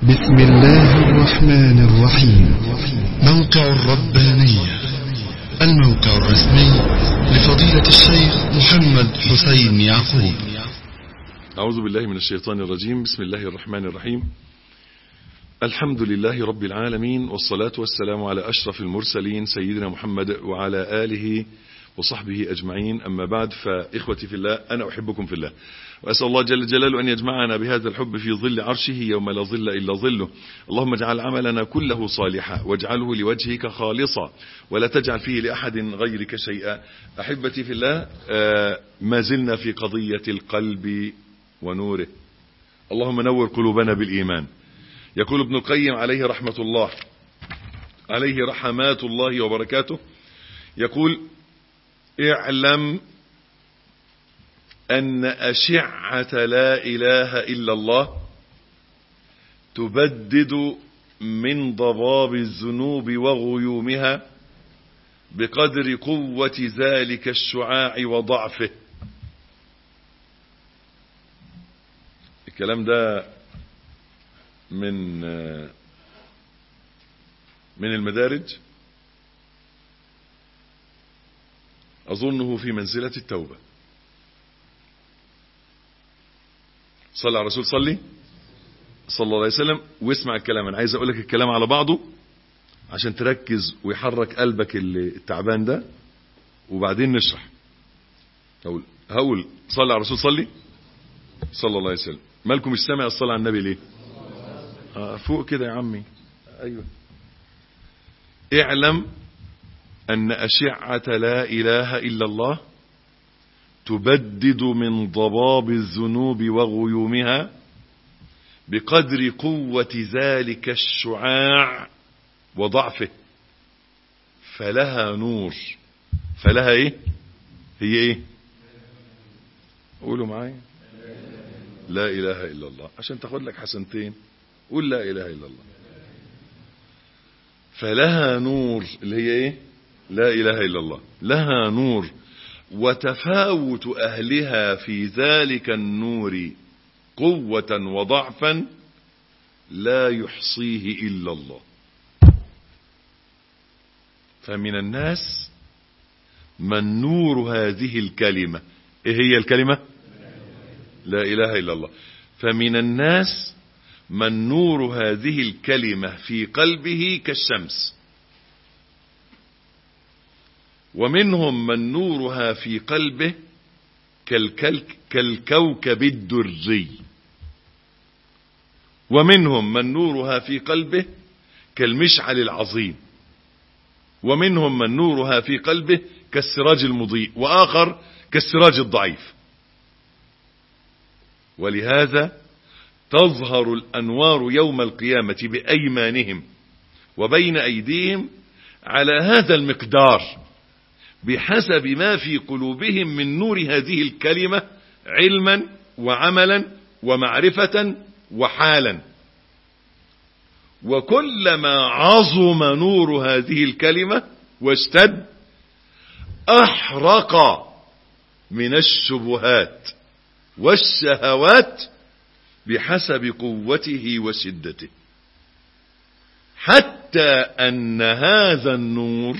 بسم الله الرحمن الرحيم موقع الربانية الموقع الرسمي لفضيلة الشيخ محمد حسين يعقوب أعوذ بالله من الشيطان الرجيم بسم الله الرحمن الرحيم الحمد لله رب العالمين والصلاة والسلام على أشرف المرسلين سيدنا محمد وعلى آله وصحبه أجمعين أما بعد فإخوتي في الله أنا أحبكم في الله وأسأل الله جل جلاله أن يجمعنا بهذا الحب في ظل عرشه يوم لا ظل إلا ظله اللهم اجعل عملنا كله صالحا واجعله لوجهك خالصا ولا تجعل فيه لأحد غيرك شيئا أحبتي في الله ما زلنا في قضية القلب ونوره اللهم نور قلوبنا بالإيمان يقول ابن القيم عليه رحمة الله عليه رحمات الله وبركاته يقول اعلم أن أشعة لا إله إلا الله تبدد من ضباب الذنوب وغيومها بقدر قوة ذلك الشعاع وضعفه الكلام ده من من المدارج أظنه في منزلة التوبة صلى على الرسول صلي صلى الله عليه وسلم واسمع الكلام أنا عايز أقول لك الكلام على بعضه عشان تركز ويحرك قلبك التعبان ده وبعدين نشرح هقول هقول صلى على الرسول صلي صلى الله عليه وسلم مالكم مش سامع الصلاة على النبي ليه آه فوق كده يا عمي أيوة اعلم أن أشعة لا إله إلا الله تبدد من ضباب الذنوب وغيومها بقدر قوة ذلك الشعاع وضعفه فلها نور فلها ايه هي ايه قولوا معايا لا اله الا الله عشان تاخد لك حسنتين قول لا اله الا الله فلها نور اللي هي ايه لا اله الا الله لها نور وتفاوت اهلها في ذلك النور قوة وضعفا لا يحصيه الا الله فمن الناس من نور هذه الكلمة ايه هي الكلمة لا اله الا الله فمن الناس من نور هذه الكلمة في قلبه كالشمس ومنهم من نورها في قلبه كالكلك كالكوكب الدري ومنهم من نورها في قلبه كالمشعل العظيم ومنهم من نورها في قلبه كالسراج المضيء وآخر كالسراج الضعيف ولهذا تظهر الأنوار يوم القيامة بأيمانهم وبين أيديهم على هذا المقدار بحسب ما في قلوبهم من نور هذه الكلمة علما وعملا ومعرفة وحالا وكلما عظم نور هذه الكلمة واشتد أحرق من الشبهات والشهوات بحسب قوته وشدته حتى أن هذا النور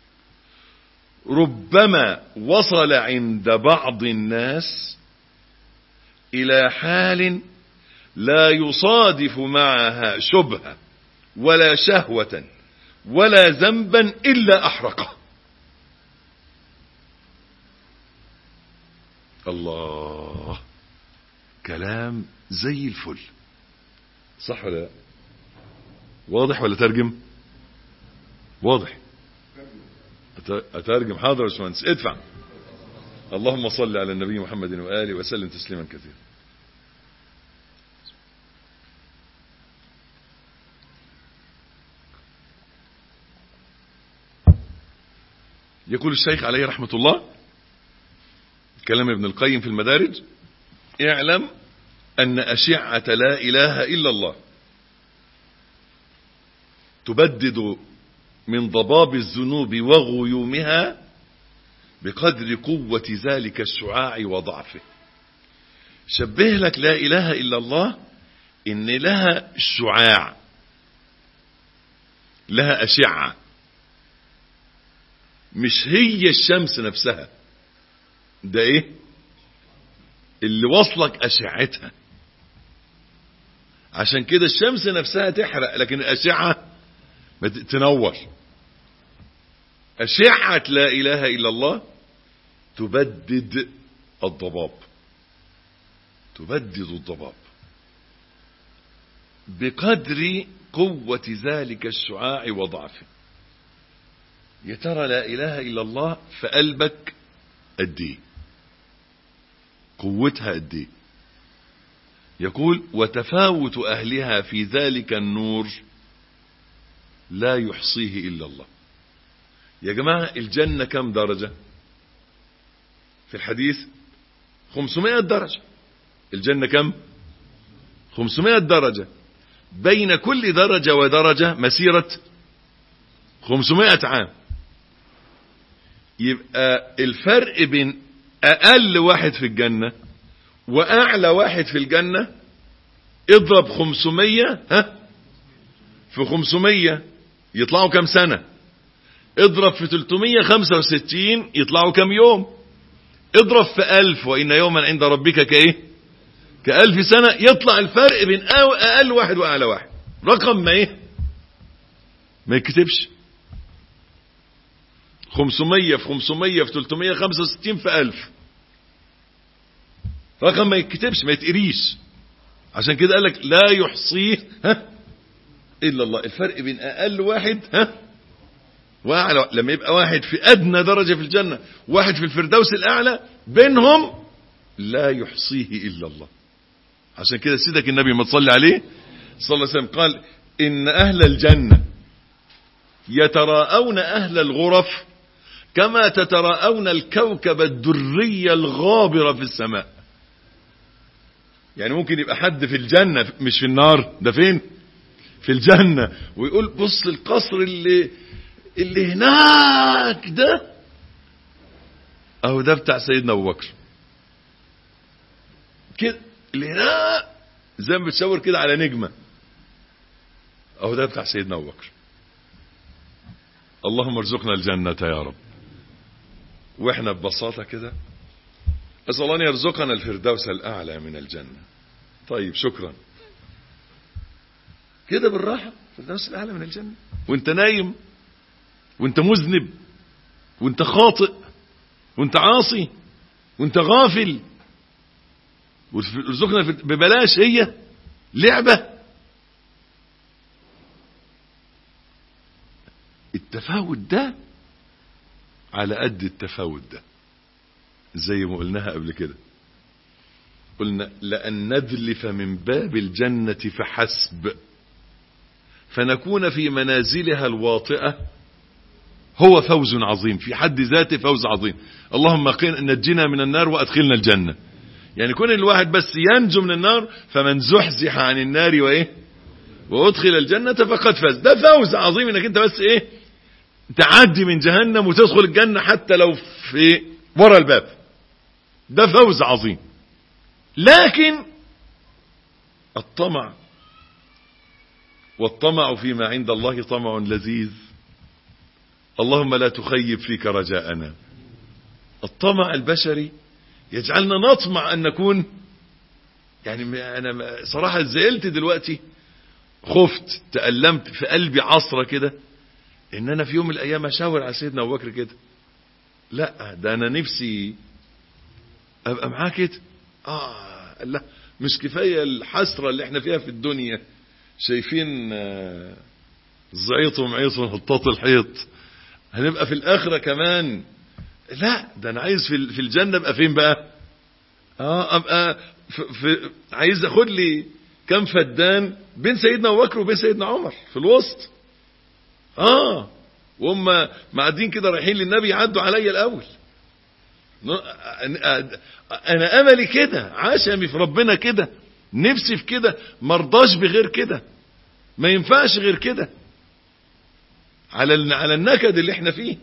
ربما وصل عند بعض الناس إلى حال لا يصادف معها شبهة ولا شهوة ولا ذنبا إلا أحرقه الله كلام زي الفل صح ولا واضح ولا ترجم واضح أترجم حاضر يا باشمهندس ادفع اللهم صل على النبي محمد وآله وسلم تسليما كثيرا يقول الشيخ عليه رحمة الله كلام ابن القيم في المدارج اعلم أن أشعة لا إله إلا الله تبدد من ضباب الذنوب وغيومها بقدر قوة ذلك الشعاع وضعفه شبه لك لا إله إلا الله ان لها شعاع لها اشعة مش هي الشمس نفسها ده ايه اللي وصلك اشعتها عشان كده الشمس نفسها تحرق لكن الاشعة ما ت- تنور اشعة لا اله الا الله تبدد الضباب تبدد الضباب بقدر قوة ذلك الشعاع وضعفه يا ترى لا إله إلا الله في قلبك قد ايه قوتها قد ايه يقول وتفاوت أهلها في ذلك النور لا يحصيه إلا الله يا جماعة الجنة كم درجة في الحديث 500 درجة الجنة كم 500 درجة بين كل درجة ودرجة مسيرة 500 عام يبقى الفرق بين أقل واحد في الجنة وأعلى واحد في الجنة اضرب 500 ها في 500 يطلعوا كم سنة اضرب في 365 يطلعوا كم يوم اضرب في ألف وإن يوما عند ربك كإيه كألف سنة يطلع الفرق بين أو- أقل واحد وأعلى واحد رقم ما إيه ما يكتبش 500 في 500 في 365 في 1000 رقم ما يتكتبش ما يتقريش عشان كده قال لك لا يحصيه ها الا الله الفرق بين اقل واحد ها واعلى لما يبقى واحد في ادنى درجه في الجنه واحد في الفردوس الاعلى بينهم لا يحصيه الا الله عشان كده سيدك النبي ما تصلي عليه صلى الله عليه وسلم قال ان اهل الجنه يتراءون اهل الغرف كما تتراءون الكوكب الدري الغابر في السماء يعني ممكن يبقى حد في الجنة مش في النار ده فين في الجنة ويقول بص القصر اللي اللي هناك ده اهو ده بتاع سيدنا ابو بكر كده اللي هناك زي ما بتشاور كده على نجمة اهو ده بتاع سيدنا ابو بكر اللهم ارزقنا الجنة يا رب واحنا ببساطة كده أسأل الله أن يرزقنا الفردوس الأعلى من الجنة طيب شكرا كده بالراحة الفردوس الأعلى من الجنة وانت نايم وانت مذنب وانت خاطئ وانت عاصي وانت غافل ورزقنا ببلاش هي لعبة التفاوت ده على قد التفاوت ده زي ما قلناها قبل كده قلنا لأن ندلف من باب الجنة فحسب فنكون في منازلها الواطئة هو فوز عظيم في حد ذاته فوز عظيم اللهم نجنا من النار وأدخلنا الجنة يعني كون الواحد بس ينجو من النار فمن زحزح عن النار وإيه وأدخل الجنة فقد فاز ده فوز عظيم انك انت بس ايه تعدي من جهنم وتدخل الجنة حتى لو في ورا الباب ده فوز عظيم لكن الطمع والطمع فيما عند الله طمع لذيذ اللهم لا تخيب فيك رجاءنا الطمع البشري يجعلنا نطمع أن نكون يعني أنا صراحة زعلت دلوقتي خفت تألمت في قلبي عصرة كده ان انا في يوم من الايام اشاور على سيدنا ابو بكر كده لا ده انا نفسي ابقى معاه كده اه لا مش كفايه الحسره اللي احنا فيها في الدنيا شايفين آه زعيط ومعيط ونحطاط الحيط هنبقى في الاخره كمان لا ده انا عايز في في الجنه ابقى فين بقى اه ابقى في, في عايز اخد لي كم فدان بين سيدنا ابو بكر وبين سيدنا عمر في الوسط اه وهم معدين كده رايحين للنبي يعدوا عليا الاول انا املي كده عشمي في ربنا كده نفسي في كده مرضاش بغير كده ما ينفعش غير كده على على النكد اللي احنا فيه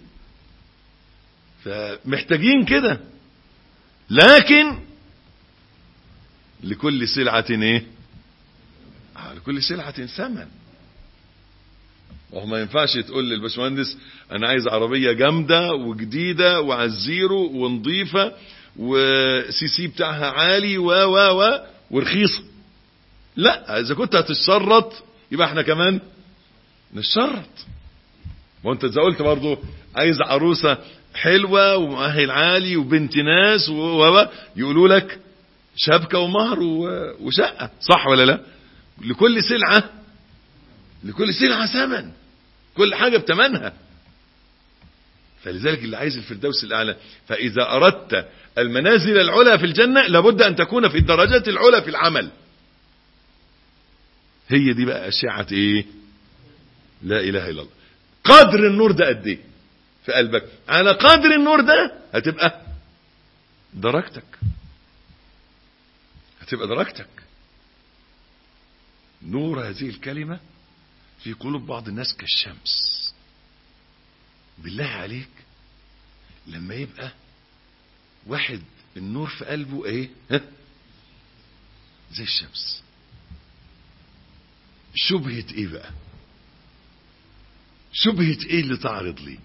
فمحتاجين كده لكن لكل سلعة ايه آه لكل سلعة ثمن وهو ما ينفعش تقول للباشمهندس انا عايز عربية جامدة وجديدة وعزيرو ونظيفة وسي سي بتاعها عالي و و و ورخيصة لا اذا كنت هتشرط يبقى احنا كمان نشرط وانت اذا قلت برضه عايز عروسة حلوة ومؤهل عالي وبنت ناس و و يقولوا لك شبكة ومهر وشقة صح ولا لا لكل سلعة لكل سلعة ثمن كل حاجة بتمنها فلذلك اللي عايز الفردوس الأعلى فإذا أردت المنازل العلى في الجنة لابد أن تكون في الدرجات العلى في العمل هي دي بقى أشعة إيه لا إله إلا الله قدر النور ده قد إيه في قلبك على قدر النور ده هتبقى درجتك هتبقى درجتك نور هذه الكلمة في قلوب بعض الناس كالشمس بالله عليك لما يبقى واحد النور في قلبه ايه ها زي الشمس شبهة ايه بقى شبهة ايه اللي تعرض لي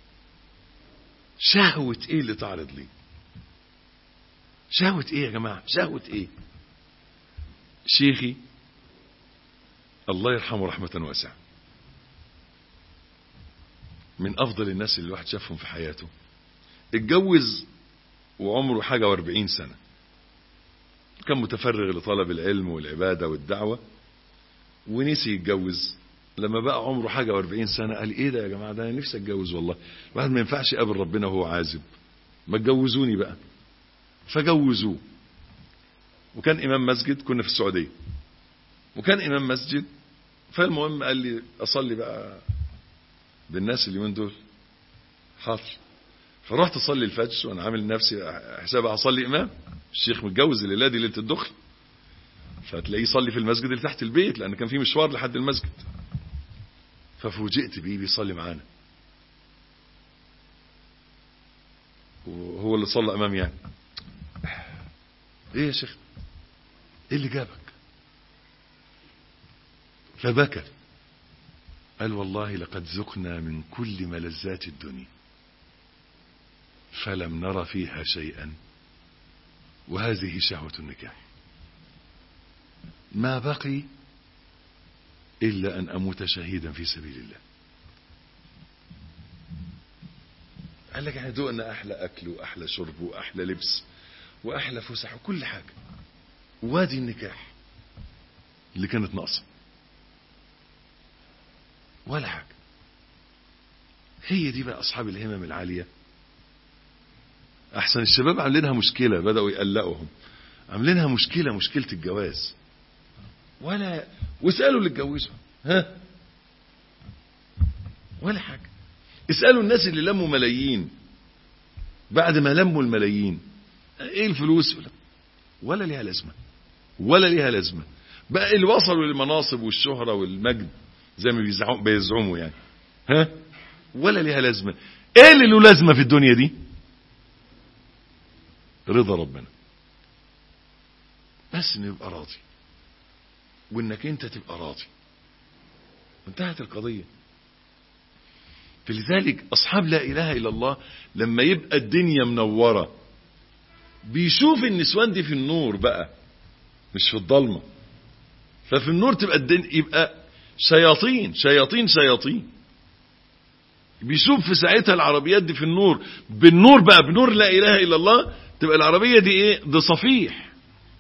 شهوة ايه اللي تعرض لي شهوة ايه يا جماعة شهوة ايه شيخي الله يرحمه رحمة واسعة من افضل الناس اللي الواحد شافهم في حياته اتجوز وعمره حاجة واربعين سنة كان متفرغ لطلب العلم والعبادة والدعوة ونسي يتجوز لما بقى عمره حاجة واربعين سنة قال ايه ده يا جماعة ده انا نفسي اتجوز والله الواحد ما ينفعش يقابل ربنا وهو عازب ما تجوزوني بقى فجوزوه وكان امام مسجد كنا في السعودية وكان امام مسجد فالمهم قال لي اصلي بقى بالناس اليومين دول حاضر فرحت اصلي الفجر وانا عامل نفسي حساب هصلي امام الشيخ متجوز الليله دي ليله الدخل فتلاقيه يصلي في المسجد اللي تحت البيت لان كان في مشوار لحد المسجد ففوجئت بيه بيصلي معانا وهو اللي صلى امام يعني ايه يا شيخ ايه اللي جابك فبكى قال والله لقد ذقنا من كل ملذات الدنيا فلم نر فيها شيئا وهذه شهوة النكاح ما بقي إلا أن أموت شهيدا في سبيل الله قال لك احنا ذوقنا أحلى أكل وأحلى شرب وأحلى لبس وأحلى فسح وكل حاجة وادي النكاح اللي كانت ناقصه ولا حاجة هي دي بقى أصحاب الهمم العالية أحسن الشباب عاملينها مشكلة بدأوا يقلقوهم عاملينها مشكلة مشكلة الجواز ولا واسألوا اللي اتجوزوا ها ولا حاجة اسألوا الناس اللي لموا ملايين بعد ما لموا الملايين ايه الفلوس ولا, ولا ليها لازمة ولا ليها لازمة بقى اللي وصلوا للمناصب والشهرة والمجد زي ما بيزعموا بيزعموا يعني ها ولا ليها لازمة ايه اللي له لازمة في الدنيا دي رضا ربنا بس انه يبقى راضي وانك انت تبقى راضي انتهت القضية فلذلك اصحاب لا اله الا الله لما يبقى الدنيا منورة بيشوف النسوان دي في النور بقى مش في الضلمة ففي النور تبقى الدنيا يبقى شياطين شياطين شياطين بيشوف في ساعتها العربيات دي في النور بالنور بقى بنور لا اله الا الله تبقى العربية دي ايه ده صفيح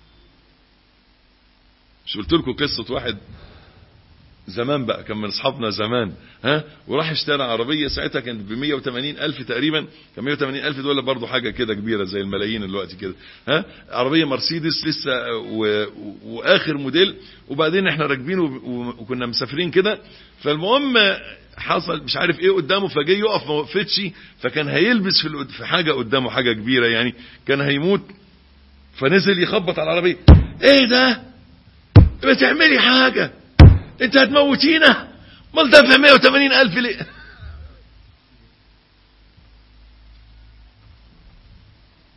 مش قلت لكم قصة واحد زمان بقى كان من اصحابنا زمان ها وراح اشترى عربية ساعتها كانت ب 180 الف تقريبا كان 180 الف دول برضه حاجة كده كبيرة زي الملايين دلوقتي كده ها عربية مرسيدس لسه و... واخر موديل وبعدين احنا راكبين وكنا مسافرين كده فالمهم حصل مش عارف ايه قدامه فجاي يقف ما وقفتش فكان هيلبس في في حاجة قدامه حاجة كبيرة يعني كان هيموت فنزل يخبط على العربية ايه ده بتعملي حاجة انت هتموتينا امال دافع 180 الف ليه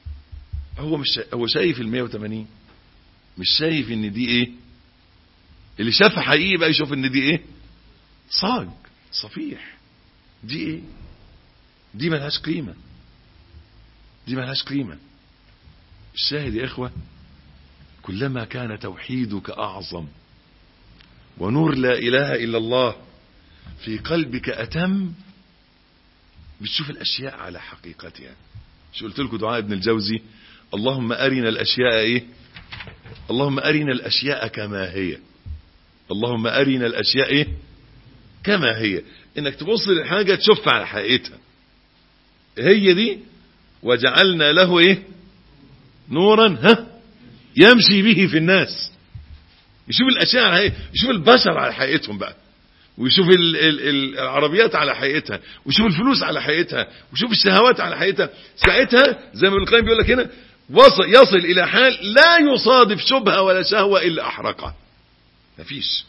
هو مش هو شايف ال 180 مش شايف ان دي ايه اللي شافها حقيقي بقى يشوف ان دي ايه صاج صفيح دي ايه دي ملهاش قيمة دي ملهاش قيمة الشاهد يا اخوة كلما كان توحيدك اعظم ونور لا اله الا الله في قلبك اتم بتشوف الاشياء على حقيقتها مش قلت لكم دعاء ابن الجوزي اللهم ارنا الاشياء ايه اللهم ارنا الاشياء كما هي اللهم ارنا الاشياء ايه كما هي انك تبص للحاجة تشوفها على حقيقتها هي دي وجعلنا له ايه نورا ها يمشي به في الناس يشوف الاشياء على حقيقتها يشوف البشر على حقيقتهم بقى ويشوف ال ال ال العربيات على حقيقتها ويشوف الفلوس على حقيقتها ويشوف الشهوات على حقيقتها ساعتها زي ما ابن القيم بيقول لك هنا وصل يصل الى حال لا يصادف شبهه ولا شهوه الا احرقها مفيش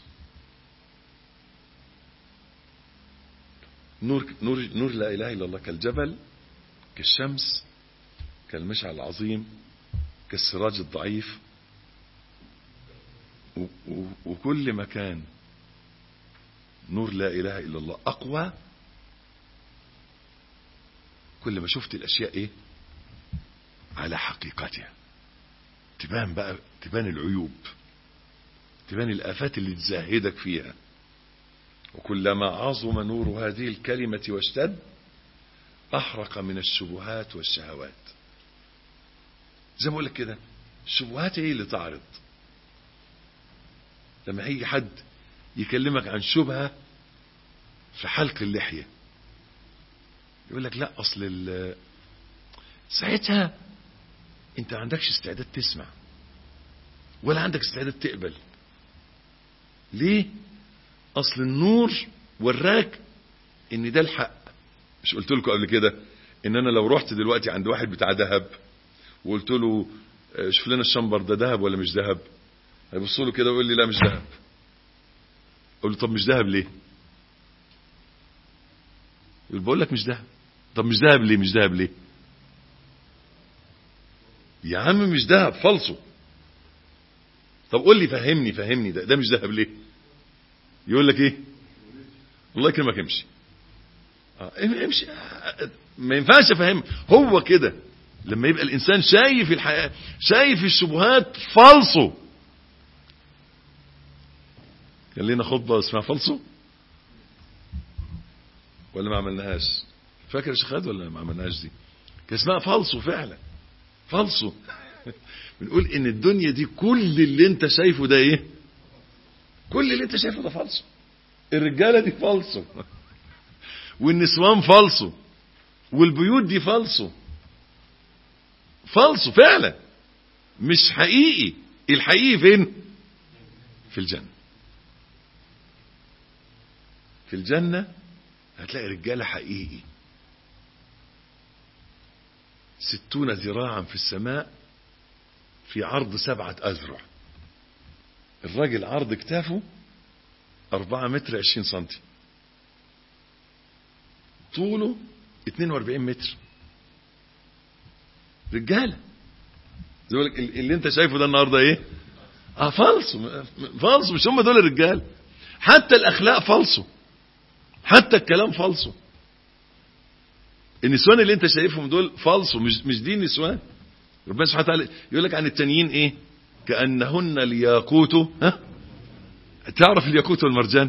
نور نور نور لا اله الا الله كالجبل كالشمس كالمشعل العظيم كالسراج الضعيف و و وكل مكان نور لا اله الا الله اقوى كل ما شفت الاشياء ايه على حقيقتها تبان بقى تبان العيوب تبان الافات اللي تزهدك فيها وكلما عظم نور هذه الكلمة واشتد أحرق من الشبهات والشهوات زي ما أقول لك كده الشبهات هي اللي تعرض لما هيجي حد يكلمك عن شبهة في حلق اللحية يقول لك لا أصل ساعتها انت ما عندكش استعداد تسمع ولا عندك استعداد تقبل ليه اصل النور وراك ان ده الحق مش قلت لكم قبل كده ان انا لو رحت دلوقتي عند واحد بتاع ذهب وقلت له شوف لنا الشمبر ده ذهب ولا مش ذهب هيبص له كده ويقول لي لا مش ذهب اقول له طب مش ذهب ليه يقول بقول لك مش ذهب طب مش ذهب ليه مش ذهب ليه يا عم مش ذهب فالصو طب قول لي فهمني فهمني ده ده مش ذهب ليه يقول لك ايه الله يكرمك امشي اه امشي ما ينفعش افهم هو كده لما يبقى الانسان شايف الحياه شايف الشبهات فالصو كان لنا خطبه اسمها فالصو ولا ما عملناهاش فاكر يا شيخ خالد ولا ما عملناهاش دي كان اسمها فالصو فعلا فالصو بنقول ان الدنيا دي كل اللي انت شايفه ده ايه كل اللي انت شايفه ده فالصو الرجاله دي فالصو والنسوان فالصو والبيوت دي فالصو فالصو فعلا مش حقيقي الحقيقي فين في الجنة في الجنة هتلاقي رجالة حقيقي ستون ذراعا في السماء في عرض سبعة أذرع الراجل عرض كتافه أربعة متر عشرين سنتي طوله 42 متر رجالة زي لك اللي انت شايفه ده النهارده ايه اه فالصو فالصو مش هم دول الرجال حتى الاخلاق فالصو حتى الكلام فالصو النسوان اللي انت شايفهم دول فالصو مش مش دي النسوان ربنا سبحانه وتعالى يقول لك عن التانيين ايه كانهن الياقوت ها تعرف الياقوت والمرجان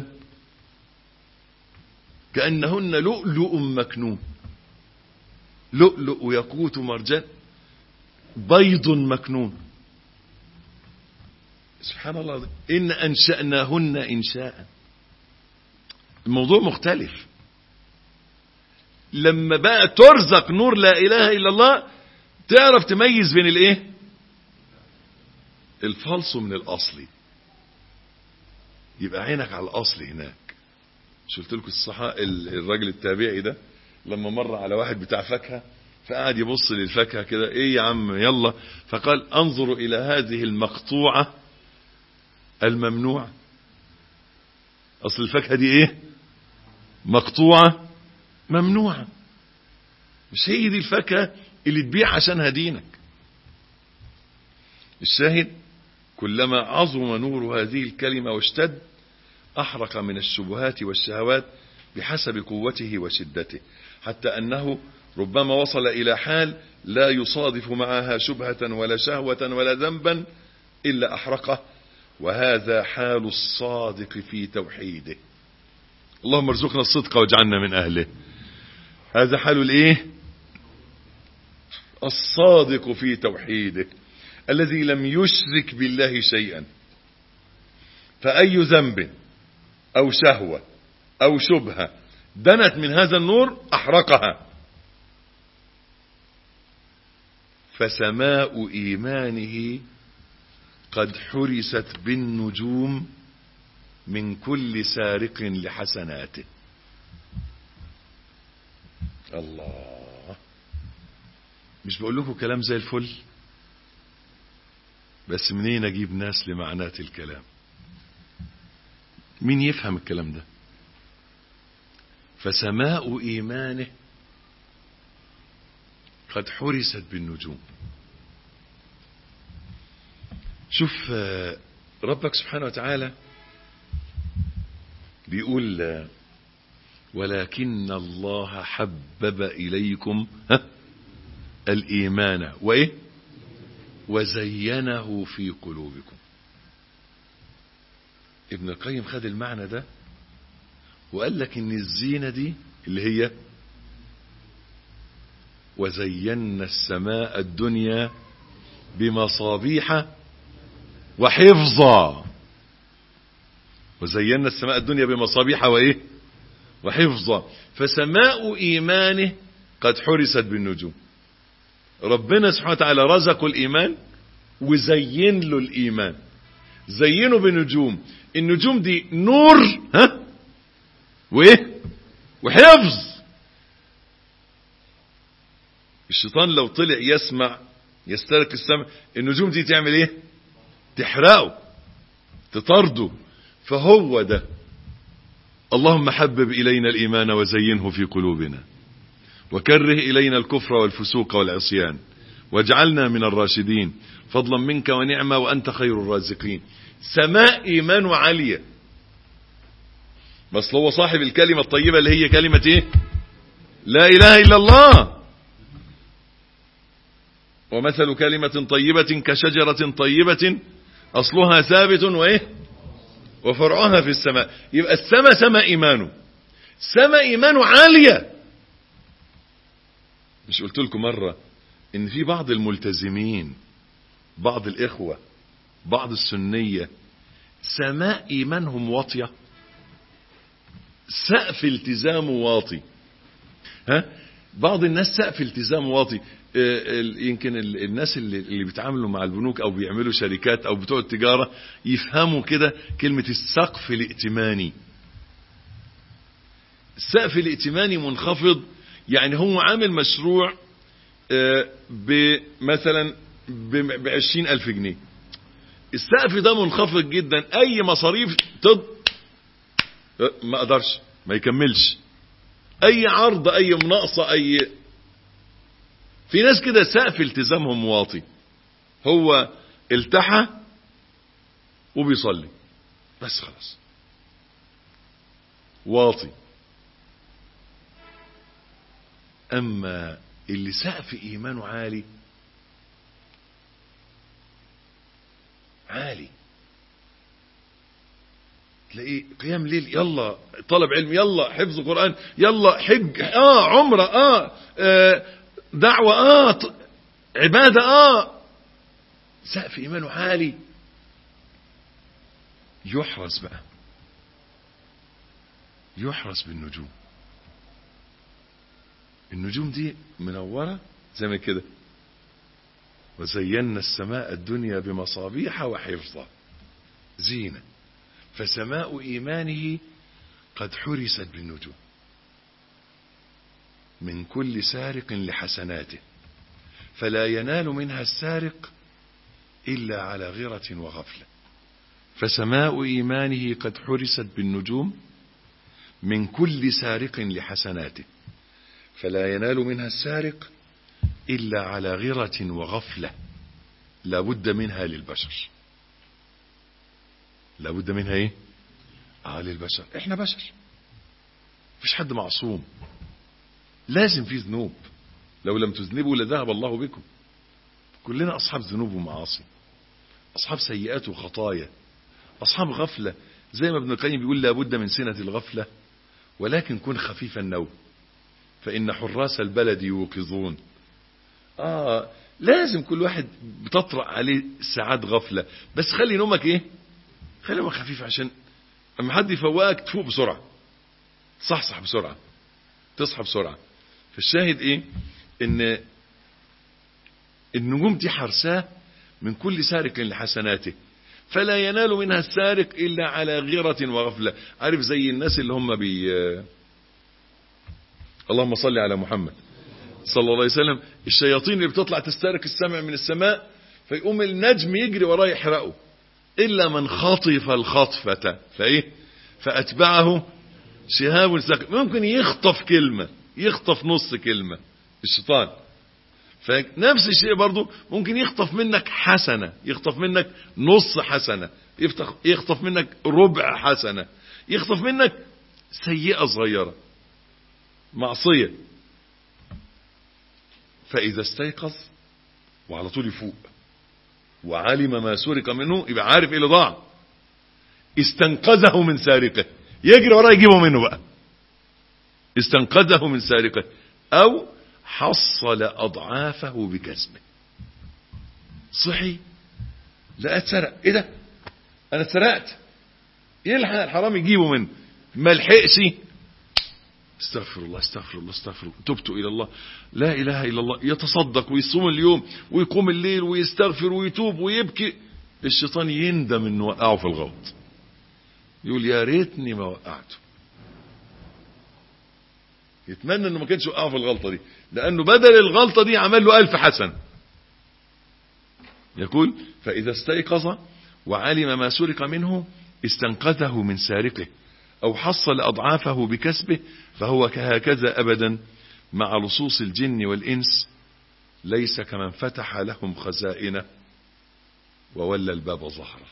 كانهن لؤلؤ مكنون لؤلؤ وياقوت ومرجان بيض مكنون سبحان الله العظيم إن أنشأناهن إنشاء الموضوع مختلف لما بقى ترزق نور لا إله إلا الله تعرف تميز بين الإيه الفالص من الأصلي يبقى عينك على الأصل هناك مش قلت لكم الصحاء الراجل التابعي ده لما مر على واحد بتاع فاكهه فقعد يبص للفاكهه كده ايه يا عم يلا فقال انظروا الى هذه المقطوعه الممنوعه اصل الفاكهه دي ايه مقطوعه ممنوعه مش هي دي الفاكهه اللي تبيع عشانها دينك الشاهد كلما عظم نور هذه الكلمة واشتد أحرق من الشبهات والشهوات بحسب قوته وشدته حتى أنه ربما وصل إلى حال لا يصادف معها شبهة ولا شهوة ولا ذنبا إلا أحرقه وهذا حال الصادق في توحيده اللهم ارزقنا الصدق واجعلنا من أهله هذا حال الايه الصادق في توحيده الذي لم يشرك بالله شيئا فأي ذنب أو شهوة أو شبهة دنت من هذا النور أحرقها فسماء إيمانه قد حرست بالنجوم من كل سارق لحسناته الله مش بقول لكم كلام زي الفل بس منين اجيب ناس لمعنات الكلام مين يفهم الكلام ده فسماء ايمانه قد حرست بالنجوم شوف ربك سبحانه وتعالى بيقول ولكن الله حبب إليكم ها الإيمان وإيه وزينه في قلوبكم ابن القيم خد المعنى ده وقال لك ان الزينة دي اللي هي وزينا السماء الدنيا بمصابيح وحفظا وزينا السماء الدنيا بمصابيح وايه وحفظا فسماء ايمانه قد حرست بالنجوم ربنا سبحانه وتعالى رزقه الايمان وزين له الايمان زينه بنجوم النجوم دي نور ها وايه وحفظ الشيطان لو طلع يسمع يسترك السمع النجوم دي تعمل ايه تحرقه تطرده فهو ده اللهم حبب إلينا الإيمان وزينه في قلوبنا وكره إلينا الكفر والفسوق والعصيان واجعلنا من الراشدين فضلا منك ونعمة وأنت خير الرازقين سماء إيمان عالية بس هو صاحب الكلمة الطيبة اللي هي كلمة ايه لا إله إلا الله ومثل كلمة طيبة كشجرة طيبة أصلها ثابت وإيه وفرعها في السماء يبقى السماء سماء إيمانه سماء إيمانه عالية مش قلت لكم مرة إن في بعض الملتزمين بعض الإخوة بعض السنية سماء إيمانهم واطية سقف التزامه واطي ها بعض الناس سقف التزامه واطي يمكن الناس اللي, اللي بيتعاملوا مع البنوك او بيعملوا شركات او بتوع التجارة يفهموا كده كلمة السقف الائتماني السقف الائتماني منخفض يعني هو عامل مشروع بمثلا بعشرين الف جنيه السقف ده منخفض جدا اي مصاريف تض ما اقدرش ما يكملش اي عرض اي مناقصة اي في ناس كده سقف التزامهم واطي هو التحى وبيصلي بس خلاص واطي اما اللي سقف ايمانه عالي عالي تلاقيه قيام ليل يلا طلب علم يلا حفظ قرآن يلا حج اه عمره اه, آه دعوة اه عبادة اه سقف ايمانه عالي يحرس بقى يحرس بالنجوم النجوم دي منورة زي ما كده وزينا السماء الدنيا بمصابيح وحفظا زينة فسماء إيمانه قد حرست بالنجوم من كل سارق لحسناته فلا ينال منها السارق إلا على غرة وغفلة فسماء إيمانه قد حرست بالنجوم من كل سارق لحسناته فلا ينال منها السارق إلا على غرة وغفلة لا بد منها للبشر لابد منها ايه اه للبشر احنا بشر مفيش حد معصوم لازم في ذنوب لو لم تذنبوا لذهب الله بكم كلنا اصحاب ذنوب ومعاصي اصحاب سيئات وخطايا اصحاب غفله زي ما ابن القيم بيقول لابد من سنه الغفله ولكن كن خفيف النوم فان حراس البلد يوقظون اه لازم كل واحد بتطرأ عليه ساعات غفله بس خلي نومك ايه خلي نومك خفيف عشان اما حد يفوقك تفوق بسرعه تصحصح بسرعه تصحى بسرعه فالشاهد ايه ان النجوم دي حرساه من كل سارق لحسناته فلا ينال منها السارق الا على غيرة وغفلة عارف زي الناس اللي هم بي اللهم صل على محمد صلى الله عليه وسلم الشياطين اللي بتطلع تسترق السمع من السماء فيقوم النجم يجري وراه يحرقه الا من خطف الخطفة فايه فاتبعه شهاب ثاقب ممكن يخطف كلمة يخطف نص كلمة الشيطان فنفس الشيء برضو ممكن يخطف منك حسنة يخطف منك نص حسنة يخطف منك ربع حسنة يخطف منك سيئة صغيرة معصية فإذا استيقظ وعلى طول يفوق وعلم ما سرق منه يبقى عارف ايه اللي ضاع استنقذه من سارقه يجري وراه يجيبه منه بقى استنقذه من سارقه او حصل اضعافه بكسبه صحي لا اتسرق ايه ده انا اتسرقت يلحق الحرام يجيبه منه ما لحقش استغفر الله استغفر الله استغفر الله تبت الى الله لا اله الا الله يتصدق ويصوم اليوم ويقوم الليل ويستغفر ويتوب ويبكي الشيطان يندم انه وقعه في الغلط يقول يا ريتني ما وقعته يتمنى انه ما كانش وقعه في الغلطه دي لانه بدل الغلطه دي عمل له الف حسن يقول فاذا استيقظ وعلم ما سرق منه استنقذه من سارقه او حصل اضعافه بكسبه فهو كهكذا ابدا مع لصوص الجن والانس ليس كمن فتح لهم خزائنه وولى الباب ظهره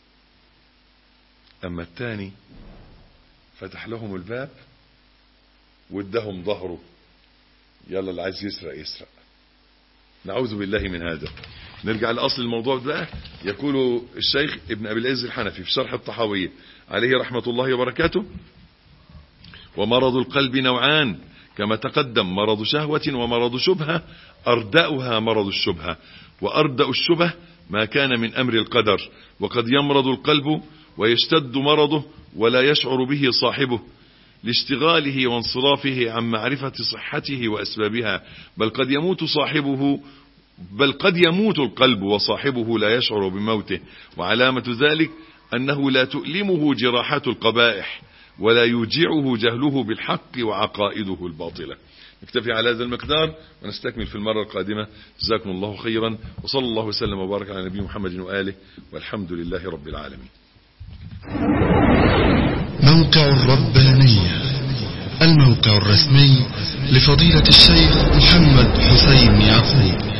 اما الثاني فتح لهم الباب وادهم ظهره يلا اللي عايز يسرق يسرق نعوذ بالله من هذا نرجع لأصل الموضوع بقى يقول الشيخ ابن أبي العز الحنفي في شرح الطحاوية عليه رحمة الله وبركاته ومرض القلب نوعان كما تقدم مرض شهوة ومرض شبهة أردأها مرض الشبهة وأردأ الشبه ما كان من أمر القدر وقد يمرض القلب ويشتد مرضه ولا يشعر به صاحبه لاشتغاله وانصرافه عن معرفة صحته وأسبابها بل قد يموت صاحبه بل قد يموت القلب وصاحبه لا يشعر بموته وعلامة ذلك أنه لا تؤلمه جراحات القبائح ولا يوجعه جهله بالحق وعقائده الباطلة نكتفي على هذا المقدار ونستكمل في المرة القادمة جزاكم الله خيرا وصلى الله وسلم وبارك على نبي محمد وآله والحمد لله رب العالمين موقع الربانية الموقع الرسمي لفضيلة الشيخ محمد حسين يعقوب